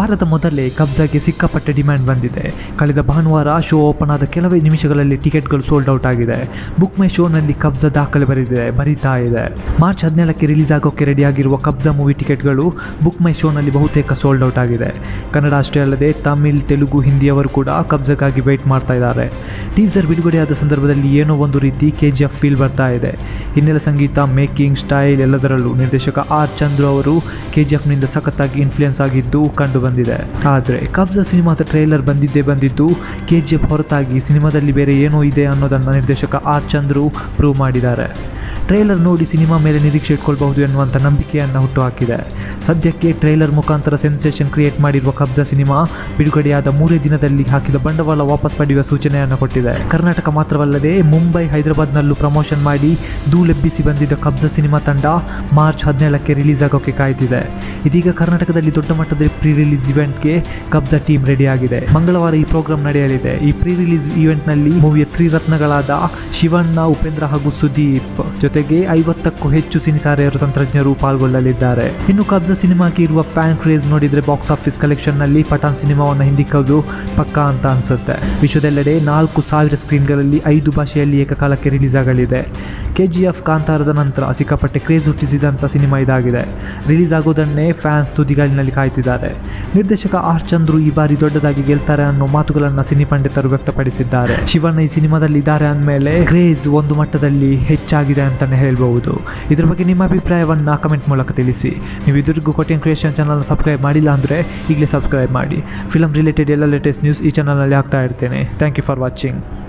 ವಾರದ ಮೊದಲೇ ಕಬ್ಜಾಗೆ ಸಿಕ್ಕಾಪಟ್ಟೆ ಡಿಮ್ಯಾಂಡ್ ಬಂದಿದೆ ಕಳೆದ ಭಾನುವಾರ ಶೋ ಓಪನ್ ಆದ ಕೆಲವೇ ನಿಮಿಷಗಳಲ್ಲಿ ಟಿಕೆಟ್ಗಳು ಸೋಲ್ಡ್ ಔಟ್ ಆಗಿದೆ ಬುಕ್ ಮೈ ಶೋನಲ್ಲಿ ಕಬ್ಜಾ ದಾಖಲೆ ಬರೆದಿದೆ ಬರೀತಾ ಇದೆ ಮಾರ್ಚ್ ಹದಿನೇಳಕ್ಕೆ ರಿಲೀಸ್ ಆಗೋಕ್ಕೆ ರೆಡಿಯಾಗಿರುವ ಕಬ್ಜಾ ಮೂವಿ ಟಿಕೆಟ್ಗಳು ಬುಕ್ ಮೈ ಶೋನಲ್ಲಿ ಬಹುತೇಕ ಸೋಲ್ಡ್ ಔಟ್ ಆಗಿದೆ ಕನ್ನಡ ಅಷ್ಟೇ ಅಲ್ಲದೆ ತಮಿಳ್ ತೆಲುಗು ಹಿಂದಿಯವರು ಕೂಡ ಕಬ್ಜಾಗಾಗಿ ವೆಯ್ಟ್ ಮಾಡ್ತಾ ಇದ್ದಾರೆ ಟೀಸರ್ ಬಿಡುಗಡೆಯಾದ ಸಂದರ್ಭದಲ್ಲಿ ಏನೋ ಒಂದು ರೀತಿ ಕೆ ಜಿ ಎಫ್ ಫೀಲ್ ಬರ್ತಾ ಇದೆ ಹಿನ್ನೆಲೆ ಸಂಗೀತ ಮೇಕಿಂಗ್ ಸ್ಟೈಲ್ ಎಲ್ಲದರಲ್ಲೂ ನಿರ್ದೇಶಕ ಆರ್ ಚಂದ್ರು ಅವರು ಕೆ ಜಿ ಎಫ್ನಿಂದ ಸಖತ್ತಾಗಿ ಇನ್ಫ್ಲುಯೆನ್ಸ್ ಆಗಿದ್ದು ಕಂಡು ಬಂದಿದೆ ಆದರೆ ಕಬ್ಜಾ ಸಿನಿಮಾದ ಟ್ರೈಲರ್ ಬಂದಿದ್ದೇ ಬಂದಿದ್ದು ಕೆ ಜಿ ಎಫ್ ಹೊರತಾಗಿ ಸಿನಿಮಾದಲ್ಲಿ ಬೇರೆ ಏನೋ ಇದೆ ಅನ್ನೋದನ್ನು ನಿರ್ದೇಶಕ ಆರ್ ಚಂದ್ರು ಪ್ರೂವ್ ಮಾಡಿದ್ದಾರೆ ಟ್ರೈಲರ್ ನೋಡಿ ಸಿನಿಮಾ ಮೇಲೆ ನಿರೀಕ್ಷೆ ಇಟ್ಕೊಳ್ಬಹುದು ಎನ್ನುವಂಥ ನಂಬಿಕೆಯನ್ನು ಹುಟ್ಟುಹಾಕಿದೆ ಸದ್ಯಕ್ಕೆ ಟ್ರೈಲರ್ ಮುಖಾಂತರ ಸೆನ್ಸೇಷನ್ ಕ್ರಿಯೇಟ್ ಮಾಡಿರುವ ಕಬ್ಜಾ ಸಿನಿಮಾ ಬಿಡುಗಡೆಯಾದ ಮೂರೇ ದಿನದಲ್ಲಿ ಹಾಕಿದ ಬಂಡವಾಳ ವಾಪಸ್ ಪಡೆಯುವ ಸೂಚನೆಯನ್ನು ಕೊಟ್ಟಿದೆ ಕರ್ನಾಟಕ ಮಾತ್ರವಲ್ಲದೆ ಮುಂಬೈ ಹೈದರಾಬಾದ್ನಲ್ಲೂ ಪ್ರಮೋಷನ್ ಮಾಡಿ ಧೂಳೆಬ್ಬಿಸಿ ಬಂದಿದ್ದ ಕಬ್ಜಾ ಸಿನಿಮಾ ತಂಡ ಮಾರ್ಚ್ ಹದಿನೇಳಕ್ಕೆ ರಿಲೀಸ್ ಆಗೋಕ್ಕೆ ಕಾಯ್ದಿದೆ ಇದೀಗ ಕರ್ನಾಟಕದಲ್ಲಿ ದೊಡ್ಡ ಮಟ್ಟದ ಪ್ರೀ ರಿಲೀಸ್ ಇವೆಂಟ್ಗೆ ಕಬ್ಜಾ ಟೀಮ್ ರೆಡಿಯಾಗಿದೆ ಮಂಗಳವಾರ ಈ ಪ್ರೋಗ್ರಾಂ ನಡೆಯಲಿದೆ ಈ ಪ್ರೀ ರಿಲೀಸ್ ಇವೆಂಟ್ನಲ್ಲಿ ಮೂವಿಯ ತ್ರಿರತ್ನಗಳಾದ ಶಿವಣ್ಣ ಉಪೇಂದ್ರ ಹಾಗೂ ಸುದೀಪ್ ಜೊತೆಗೆ ಐವತ್ತಕ್ಕೂ ಹೆಚ್ಚು ಸಿನಿತಾರೆಯರು ತಂತ್ರಜ್ಞರು ಪಾಲ್ಗೊಳ್ಳಲಿದ್ದಾರೆ ಇನ್ನು ಕಬ್ಜಾ ಸಿನಿಮಾಗೆ ಇರುವ ಫ್ಯಾನ್ ಕ್ರೇಜ್ ನೋಡಿದ್ರೆ ಬಾಕ್ಸ್ ಆಫೀಸ್ ಕಲೆಕ್ಷನ್ನಲ್ಲಿ ಪಠಾನ್ ಸಿನಿಮಾವನ್ನು ಹಿಂದಿಕ್ಕೋದು ಪಕ್ಕಾ ಅಂತ ಅನ್ಸುತ್ತೆ ವಿಶ್ವದೆಲ್ಲೆಡೆ ನಾಲ್ಕು ಸಾವಿರ ಸ್ಕ್ರೀನ್ಗಳಲ್ಲಿ ಐದು ಭಾಷೆಯಲ್ಲಿ ಏಕಕಾಲಕ್ಕೆ ರಿಲೀಸ್ ಆಗಲಿದೆ ಕೆ ಜಿ ಎಫ್ ಕಾಂತಾರದ ನಂತರ ಸಿಕ್ಕಾಪಟ್ಟೆ ಕ್ರೇಜ್ ಹುಟ್ಟಿಸಿದಂಥ ಸಿನಿಮಾ ಇದಾಗಿದೆ ರಿಲೀಸ್ ಆಗೋದನ್ನೇ ಫ್ಯಾನ್ಸ್ ತುದಿಗಾಲಿನಲ್ಲಿ ಕಾಯ್ತಿದ್ದಾರೆ ನಿರ್ದೇಶಕ ಆರ್ ಚಂದ್ರು ಈ ಬಾರಿ ದೊಡ್ಡದಾಗಿ ಗೆಲ್ತಾರೆ ಅನ್ನೋ ಮಾತುಗಳನ್ನು ಸಿನಿ ಪಂಡಿತರು ವ್ಯಕ್ತಪಡಿಸಿದ್ದಾರೆ ಶಿವಣ್ಣ ಈ ಸಿನಿಮಾದಲ್ಲಿ ಇದ್ದಾರೆ ಅಂದಮೇಲೆ ಕ್ರೇಜ್ ಒಂದು ಮಟ್ಟದಲ್ಲಿ ಹೆಚ್ಚಾಗಿದೆ ಅಂತಲೇ ಹೇಳ್ಬಹುದು ಇದ್ರ ಬಗ್ಗೆ ನಿಮ್ಮ ಅಭಿಪ್ರಾಯವನ್ನು ಕಮೆಂಟ್ ಮೂಲಕ ತಿಳಿಸಿ ನೀವು ಇದುವರೆಗೂ ಕೊಟ್ಟಿಯನ್ ಕ್ರಿಯೇಷನ್ ಚಾನಲ್ನ ಸಬ್ಸ್ಕ್ರೈಬ್ ಮಾಡಿಲ್ಲ ಅಂದರೆ ಈಗಲೇ ಸಬ್ಸ್ಕ್ರೈಬ್ ಮಾಡಿ ಫಿಲಮ್ ರಿಲೇಟೆಡ್ ಎಲ್ಲ ಲೇಟೆಸ್ಟ್ ನ್ಯೂಸ್ ಈ ಚಾನಲ್ನಲ್ಲಿ ಹಾಕ್ತಾ ಇರ್ತೇನೆ ಥ್ಯಾಂಕ್ ಯು ಫಾರ್ ವಾಚಿಂಗ್